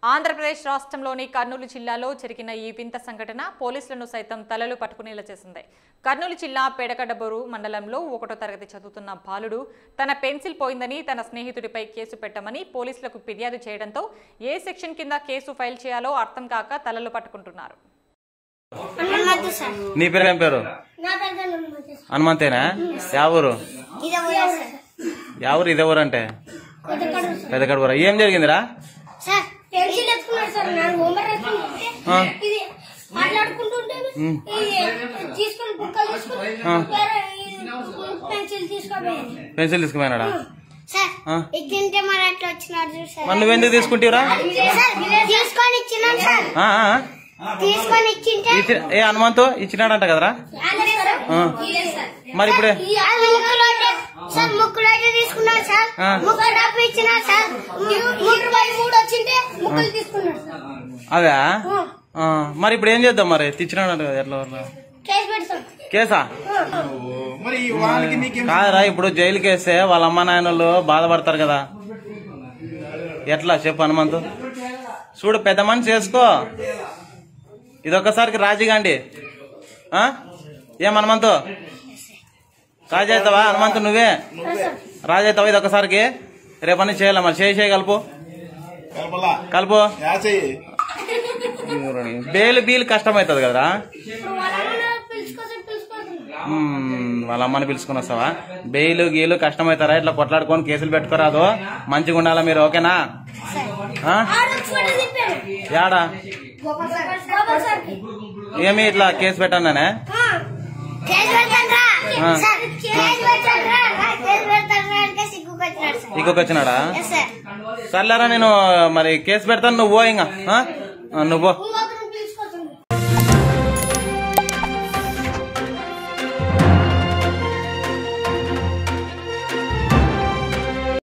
ఆంధ్రప్రదేశ్ రాష్ట్రంలోని కర్నూలు జిల్లాలో జరిగిన ఈ వింత సంఘటన పోలీసులను సైతం తలలు పట్టుకునేలా చేసింది కర్నూలు జిల్లా పేడకడబూరు మండలంలో ఒకటో తరగతి చదువుతున్న బాలుడు తన పెన్సిల్ పోయిందని తన స్నేహితుడిపై కేసు పెట్టమని పోలీసులకు ఫిర్యాదు చేయడంతో ఏ సెక్షన్ కింద కేసు ఫైల్ చేయాలో అర్థం కాక తలలు పట్టుకుంటున్నారు హనుమంతు సార్ నీ పేరు ఏం పేరు నా పేరు హనుమంతు సార్ హనుమంతేనా యా ఊరు ఇదే ఊరా సార్ యా ఊరు ఇదే ఊరు అంటే కొత్తకూడదు సార్ పెద్ద కడుపురా ఏం జరిగిందిరా సార్ పెన్సిల్ ఎత్తుకున్నాడు సార్ నాకు హోంవర్క్ రాసుకుంటుంటే ఆ. ఇది మాట్లాడుకుంటుంటే ఇది తీసుకొని బుక్కలు తీసుకొని ఆ. వేరే ఇది పెన్సిల్ తీసుకోపోయింది పెన్సిల్ తీసుకుపోయినాడా సార్ ఆ. ఇచ్చింటే మరి అట్లా వచ్చినాడు చూడు సార్ మరి నువ్వెందుకు తీసుకుంటావురా సార్ తీసుకొని ఇచ్చినాను సార్ ఆ, ఆ, తీసుకొని ఇచ్చింటే ఇచ్చి- ఏ హనుమంతు ఇచ్చినాడంట కదరా ఆ. మరి ఇప్పుడే అది ముక్కులోటే సార్ ముక్కులోటే తీసుకున్నాడు సార్ ఆ. ముక్కు డబ్బు ఇచ్చినాడు సార్ ఇరవై మూడు వచ్చింటే ముక్కలు తీసుకున్నాడు సార్ అదే ఆ. ఆ, మరి ఇప్పుడు ఏం చేద్దాం మరి తెచ్చినాడంట కదా ఎట్లా వల్ల? కేసు పెడతాం కేసా మరి వాళ్ళకి నీకేం కాదురా ఇప్పుడు జైలుకి వేస్తే వాళ్ళ అమ్మ నాయనలు బాధపడతారు కదా ఎట్లా చెప్పు హనుమంతు చూడు పెద్ద మనిషి చేసుకో ఇదొక్కసారికి రాజీగాండి ఆ? ఏం హనుమంతు రాజీ అవుతావా హనుమంతు నువ్వే రాజీ అవుతావా ఇదొక్కసారికి రేపని చేయాలి మరి చేయి చేయి కలుపు కలపలా కలుపు యా చెయ్యి బేలు బీలు కష్టమవుతుంది కదరా ఇప్పుడు వాళ్ళ అమ్మ పిలుచుకోసం పిలుచుకుంటున్నాం మ్మ్, వాళ్ళ అమ్మని పిలుచుకుని వస్తావా బెయిలు గీలు కష్టమవుతారా ఇట్లా కొట్లాడుకొని కేసులు పెట్టుకోరాదు మంచిగా ఉండాలా మీరు ఓకేనా ఆ? ఆడు ఫోటో తిప్పాడు యాడా గోపాల్ సార్కి ఏమి ఇట్లా కేసు పెట్టానే కేసు పెడతాన్రా ఆ. సార్ కేసు పెడతాన్రా రా, కేసు పెడతాన్రా అంటే సిగ్గుకొచ్చినాడు సార్ ఇంకొక వచ్చినాడా ఎస్ సార్ సర్లేరా నేను మరి కేసు పెడతాను నువ్వు పో ఇంకా ఆ? ఆ, నువ్వు పో. ఇంకొక